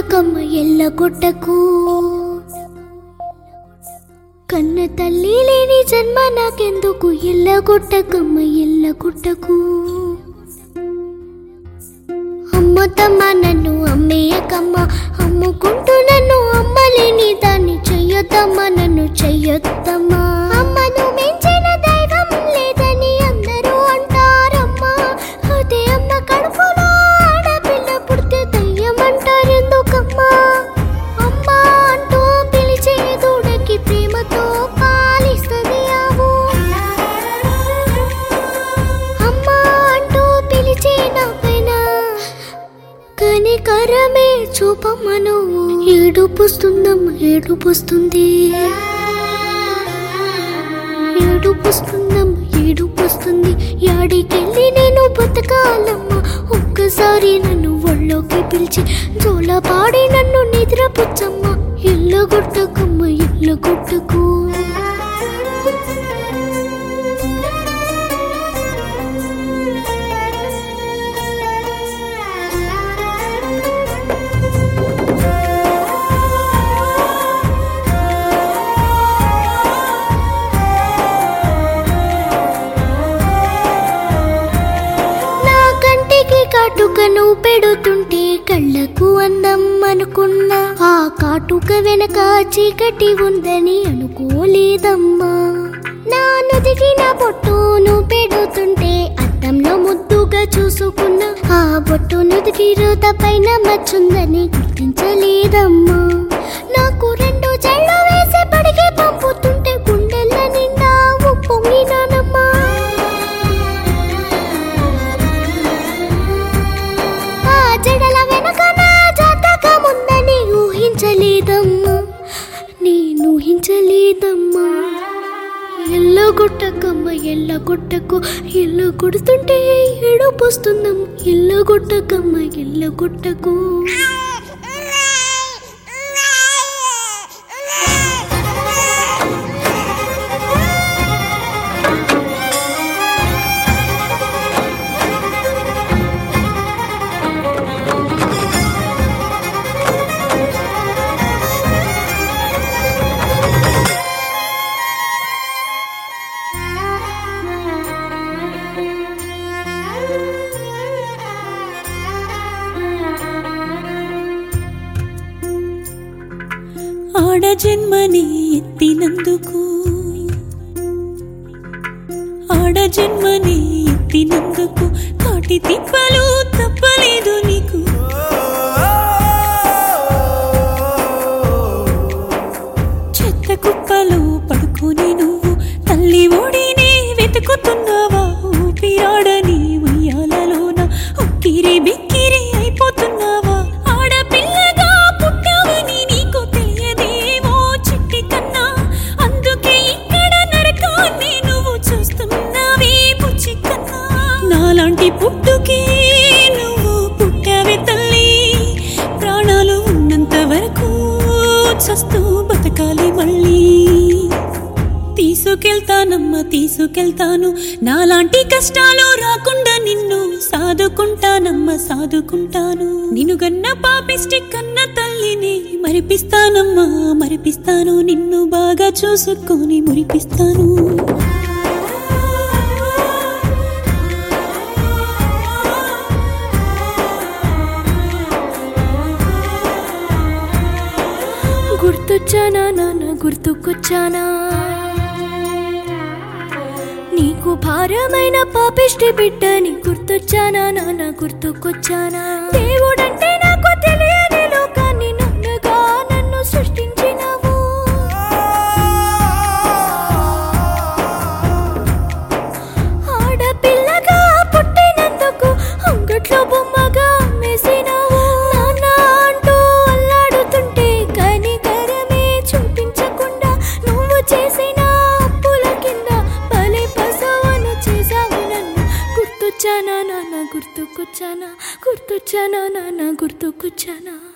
కొట్టకమ్మ ఎల్ల కొట్టకు కన్న తల్లి లేని జన్మ నాకెందుకు ఎల్ల కొట్టకమ్మ ఎల్ల కొట్టకు అమ్మతమ్మ నన్ను అమ్మేయకమ్మ అమ్ముకుంటూ నన్ను అమ్మలేని దాన్ని చెయ్యొద్దమ్మా నన్ను చెయ్యొద్దమ్మా అమ్మను మించిన దైవం లేదని అందరూ అంటారమ్మా అదే అమ్మ కడుపులో ఆడపిల్ల పుడితే దయ్యం అంటారెందుకమ్మా అమ్మా అంటూ పిలిచే దూడకి ప్రేమతో పాలిస్తుంది ఆవు అమ్మా అంటూ పిలిచే నా పైన కనికరమే చూపమ్మను ఏడుపుస్తుందమ్మ ఏడుపుస్తుంది ఏడుపుస్తుందమ్మ ఏడుపుస్తుంది యాడికెళ్ళి నేను బతకాలమ్మ ఒక్కసారి నన్ను ఒళ్ళోకి పిలిచి జోల పాడి నన్ను నిద్రపుచ్చమ్మ ఇల్లు గుట్టకమ్మ ఇల్లు గుట్టకు నా కంటికి కాటుకను పెడుతుంటే కళ్ళకు అందం అనుకున్నా ఆ కాటుక వెనక చీకటి ఉందని అనుకోలేదమ్మా నా నుదిగిన బొట్టును పెడుతుంటే అద్దంలో ముద్దుగా చూసుకున్నా ఆ బొట్టు నుదికి రోత పైన మచ్చుందని గుర్తించలేదమ్మా నాకు రెండు జళ్ళు వేసి పడిగి పంపుతుంటే గుండెల నిండా ఉప్పొంగినానమ్మా ఆ జడల వెనక నా జాతకం ఉందని ఊహించలేదమ్మా నేను ఊహించలేదమ్మా ఎల్ల కొట్టకమ్మ ఎల్ల కొట్టకు ఎల్ల కొడుతుంటే ఏడుపొస్తుందమ్మ ఎల్ల కొట్టకమ్మ ఎల్ల కొట్టకు ఆడ జన్మని ఎత్తినందుకు ఆడ జన్మని ఎత్తినందుకు కాటి తిప్పలు తప్పలేదు నీకు చెత్త కుప్పలు పడుకొని నువ్వు తల్లి ఓడిని వెతుకుతున్నావా ఊపిరాడని ఉయ్యాలలోన ఉక్కిరి బిక్కిరి అయిపోతున్నావా ఆడపిల్లగా పుట్టావని నీకు తెలియదేమో చిట్టి కన్నా అందుకే ఇక్కడ నరకాన్ని నువ్వు చూస్తున్నావే బుచ్చి కన్నా నాలాంటి పుట్టుకే నువ్వు పుట్టావే తల్లి ప్రాణాలు ఉన్నంత వరకు చస్తూ బతకాలి మళ్ళీ తీసుకెళ్తానమ్మా తీసుకెళ్తాను నాలాంటి కష్టాలు రాకుండా నిన్ను సాదుకుంటానమ్మా సాదుకుంటాను నిన్ను గన్న పాపిష్టి కన్న తల్లిని మరిపిస్తానమ్మా మరిపిస్తాను నిన్ను బాగా చూసుకొని మురిపిస్తాను గుర్తొచ్చానా నాన్న గుర్తుకొచ్చానా నీకు భారమైన పాపిష్టి బిడ్డని గుర్తొచ్చానా నాన్న గుర్తుకొచ్చానా దేవుడంటే నాకు తెలియని లోకాన్ని నన్నుగా నన్ను సృష్టించినావు ఆడపిల్లగా పుట్టినందుకు అంగట్లో బొమ్మగా అమ్మేసినావు నాన్న అంటూ అల్లాడుతుంటే కనికరమే చూపించకుండా నువ్వు చేసిన అప్పుల కింద బలి పసవను చేసావు నన్ను గుర్తొచ్చానా నాన్న గుర్తుకొచ్చానా గుర్తొచ్చానా నాన్న గుర్తుకొచ్చానా